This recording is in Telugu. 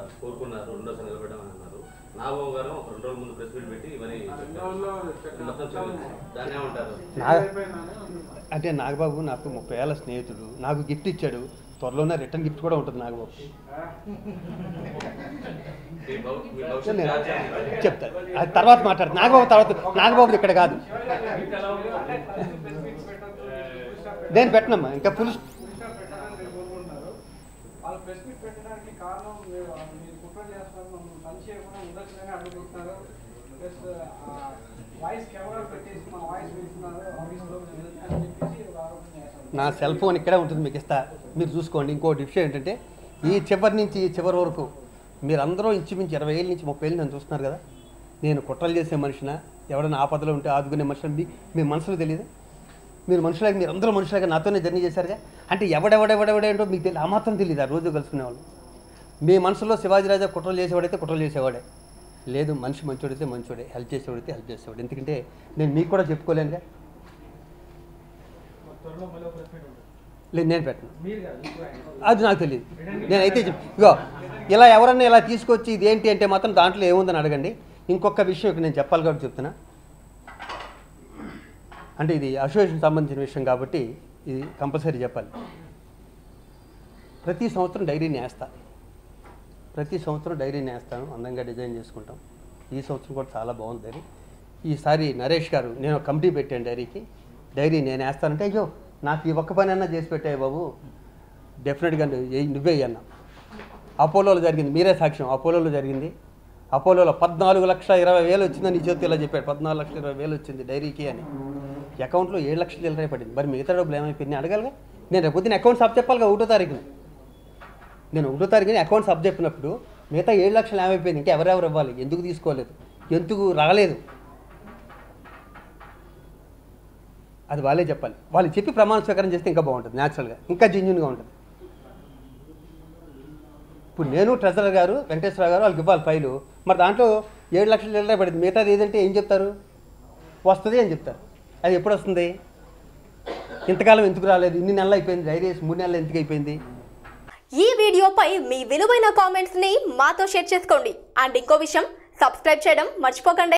కోరుకున్నారు రెండోసారి నిలబెట్టమని అన్నారు నాగబాబు గారు ఒక రెండు రోజుల ముందు ప్రెస్ మీట్ పెట్టి ఇవన్నీ చెప్పారు. మొత్తం చెప్పారు. దాన్ని ఏమంటారు నా అంటే నాగబాబు నాకు ముప్పై ఏళ్ళ స్నేహితుడు నాకు గిఫ్ట్ ఇచ్చాడు త్వరలోనే రిటర్న్ గిఫ్ట్ కూడా ఉంటుంది నాగబాబు మీ భవ- మీ భవిష్యత్ నేను కార్యాచరణ చెప్తాను అది తర్వాత మాట్లాడు నాగబాబు తర్వాత నాగబాబు ఇక్కడ కాదు నేను పెట్టనమ్మా ఇంకా ఫుల్ వాళ్ళు ప్రెస్ మీట్ పెట్టడానికి కారణం మీరు మీరు కుట్ర చేస్తున్నారు మమ్మల్ని పని చేయకుండా ఉండొచ్చులని అడుగుతున్నారు ప్లస్ వాయిస్ కెమెరా పెట్టేసి మా వాయిస్ వింటున్నారు ఆఫీస్లో అని చెప్పేసి ఒక ఆరోపణ చేస్తారు నా సెల్ ఫోన్ ఇక్కడే ఉంటుంది మీకు ఇస్తా మీరు చూసుకోండి ఇంకోటి విషయం ఏంటంటే ఈ చివరి నుంచి ఈ చివరి వరకు మీరందరూ ఇంచుమించు ఇరవై ఏళ్ళ నుంచి ముప్పై ఏళ్ళు నన్ను చూస్తున్నారు కదా నేను కుట్రలు చేసే మనిషిన ఎవరైనా ఆపదలో ఉంటే ఆదుకునే మనుషులు మీ మీ మనసులో తెలియదు మీరు మనుషులాగా మీరు అందరూ మనుషులాగా నాతోనే జర్నీ చేశారుగా అంటే ఎవడెవడెవడెవడేంటో మీకు తెలియదు ఆ మాత్రం తెలియదు ఆ రోజు కలుసుకునేవాళ్ళు మీ మనసులో శివాజీరాజా కుట్రలు చేసేవాడైతే కుట్రలు చేసేవాడే లేదు మనిషి మంచోడైతే మంచోడే హెల్ప్ చేసేవాడైతే హెల్ప్ చేసేవాడు ఎందుకంటే నేను మీకు కూడా చెప్పుకోలేనుగా త్వరలో మళ్ళీ ప్రెస్ మీట్ ఉంటుంది లేదు నేను పెట్టను మీరు కాదు ఇంకో ఆయన. అది నాకు తెలియదు నేనైతే చెప్ ఇగో ఇలా ఎవరన్నా ఇలా తీసుకొచ్చి ఇది ఏంటి అంటే మాత్రం దాంట్లో ఏముందని అడగండి ఇంకొక విషయం ఇక్కడ నేను చెప్పాలి కాబట్టి చెప్తున్నా అంటే ఇది అసోసియేషన్ సంబంధించిన విషయం కాబట్టి ఇది కంపల్సరీ చెప్పాలి ప్రతి సంవత్సరం డైరీని వేస్తా ప్రతి సంవత్సరం డైరీని వేస్తాను అందంగా డిజైన్ చేసుకుంటాం ఈ సంవత్సరం కూడా చాలా బాగుంది డైరీ ఈసారి నరేష్ గారు నేను ఒక కమిటీ పెట్టాను డైరీకి డైరీ నేను వేస్తానంటే అయ్యో నాకు ఈ ఒక్క పని అన్నా చేసి పెట్టాయి బాబు డెఫినెట్గా నువ్వు ఏ- నువ్వే అన్నా అపోలోలో జరిగింది మీరే సాక్ష్యం అపోలోలో జరిగింది అపోలోలో పద్నాలుగు లక్షల ఇరవై వేలు వచ్చిందని ఈ చేతి ఇలా చెప్పాడు పద్నాలుగు లక్షల ఇరవై వేలు వచ్చింది డైరీకి అని అకౌంట్లో ఏడు లక్షలు ఇరవై పడింది మరి మిగతా డబ్బులు ఏమైపోయింది అడగాలిగా నేను రేపు పొద్దున్న అకౌంట్ సబ్ చెప్పాలిగా ఒకటో తారీఖున నేను ఒకటో తారీఖున అకౌంట్ సబ్ చెప్పినప్పుడు మిగతా ఏడు లక్షలు ఏమైపోయింది ఇంకా ఎవరెవరు ఇవ్వాలి ఎందుకు తీసుకోలేదు ఎందుకు రాలేదు అది వాళ్ళే చెప్పాలి వాళ్ళు చెప్పి ప్రమాణ స్వీకారం చేస్తే ఇంకా బాగుంటుంది న్యాచురల్గా ఇంకా జెన్యున్గా ఉంటుంది ఇప్పుడు నేను ట్రెజరర్ గారు వెంకటేశ్వర గారు వాళ్ళకి ఇవ్వాలి ఫైలు మరి దాంట్లో ఏడు లక్షలు ఇరవై పడింది మిగతాది ఏదంటే ఏం చెప్తారు వస్తుంది అని చెప్తారు అది ఎప్పుడు వస్తుంది ఇంతకాలం ఎందుకు రాలేదు ఇన్ని నెలలు అయిపోయింది డైరీస్ మూడు నెలలు ఎందుకు అయిపోయింది ఈ వీడియోపై మీ విలువైన కామెంట్స్ ని మాతో షేర్ చేసుకోండి అండ్ ఇంకో విషయం సబ్స్క్రైబ్ చేయడం మర్చిపోకండి